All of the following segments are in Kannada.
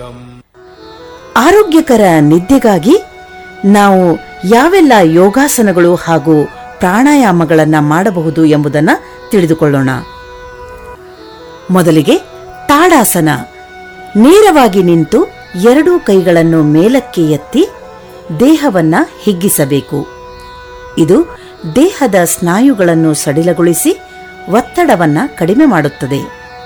ಆರೋಗ್ಯಕರ ನಿದ್ದೆಗಾಗಿ ನಾವು ಯಾವೆಲ್ಲ ಯೋಗಾಸನಗಳು ಹಾಗೂ ಪ್ರಾಣಾಯಾಮಗಳನ್ನು ಮಾಡಬಹುದು ಎಂಬುದನ್ನು ತಿಳಿದುಕೊಳ್ಳೋಣ ಮೊದಲಿಗೆ ತಾಡಾಸನ ನೇರವಾಗಿ ನಿಂತು ಎರಡೂ ಕೈಗಳನ್ನು ಮೇಲಕ್ಕೆ ಎತ್ತಿ ದೇಹವನ್ನ ಹಿಗ್ಗಿಸಬೇಕು ಇದು ದೇಹದ ಸ್ನಾಯುಗಳನ್ನು ಸಡಿಲಗೊಳಿಸಿ ಒತ್ತಡವನ್ನ ಕಡಿಮೆ ಮಾಡುತ್ತದೆ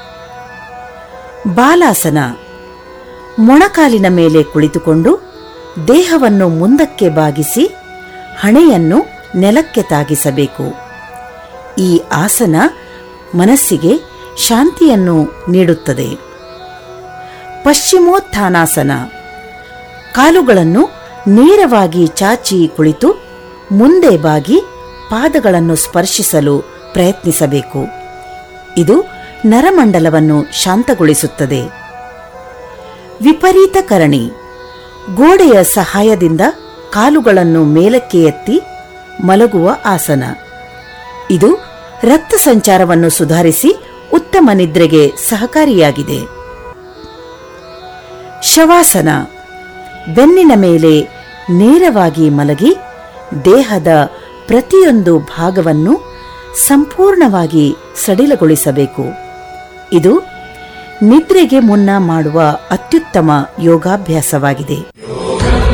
ಬಾಲಾಸನ ಮೊಣಕಾಲಿನ ಮೇಲೆ ಕುಳಿತುಕೊಂಡು ದೇಹವನ್ನು ಮುಂದಕ್ಕೆ ಬಾಗಿಸಿ ಹಣೆಯನ್ನು ನೆಲಕ್ಕೆ ತಾಗಿಸಬೇಕು ಈ ಆಸನ ಮನಸ್ಸಿಗೆ ಶಾಂತಿಯನ್ನು ನೀಡುತ್ತದೆ ಪಶ್ಚಿಮೋತ್ಥಾನಾಸನ ಕಾಲುಗಳನ್ನು ನೇರವಾಗಿ ಚಾಚಿ ಕುಳಿತು ಮುಂದೆ ಬಾಗಿ ಪಾದಗಳನ್ನು ಸ್ಪರ್ಶಿಸಲು ಪ್ರಯತ್ನಿಸಬೇಕು ಇದು ನರಮಂಡಲವನ್ನು ಶಾಂತಗೊಳಿಸುತ್ತದೆ ವಿಪರೀತ ಕರಣಿ ಗೋಡೆಯ ಸಹಾಯದಿಂದ ಕಾಲುಗಳನ್ನು ಮೇಲಕ್ಕೆ ಎತ್ತಿ ಮಲಗುವ ಆಸನ ಇದು ರಕ್ತ ಸಂಚಾರವನ್ನು ಸುಧಾರಿಸಿ ಉತ್ತಮ ನಿದ್ರೆಗೆ ಸಹಕಾರಿಯಾಗಿದೆ ಶವಾಸನ ಬೆನ್ನಿನ ಮೇಲೆ ನೇರವಾಗಿ ಮಲಗಿ ದೇಹದ ಪ್ರತಿಯೊಂದು ಭಾಗವನ್ನು ಸಂಪೂರ್ಣವಾಗಿ ಸಡಿಲಗೊಳಿಸಬೇಕು ಇದು ನಿದ್ರೆಗೆ ಮುನ್ನ ಮಾಡುವ ಅತ್ಯುತ್ತಮ ಯೋಗಾಭ್ಯಾಸವಾಗಿದೆ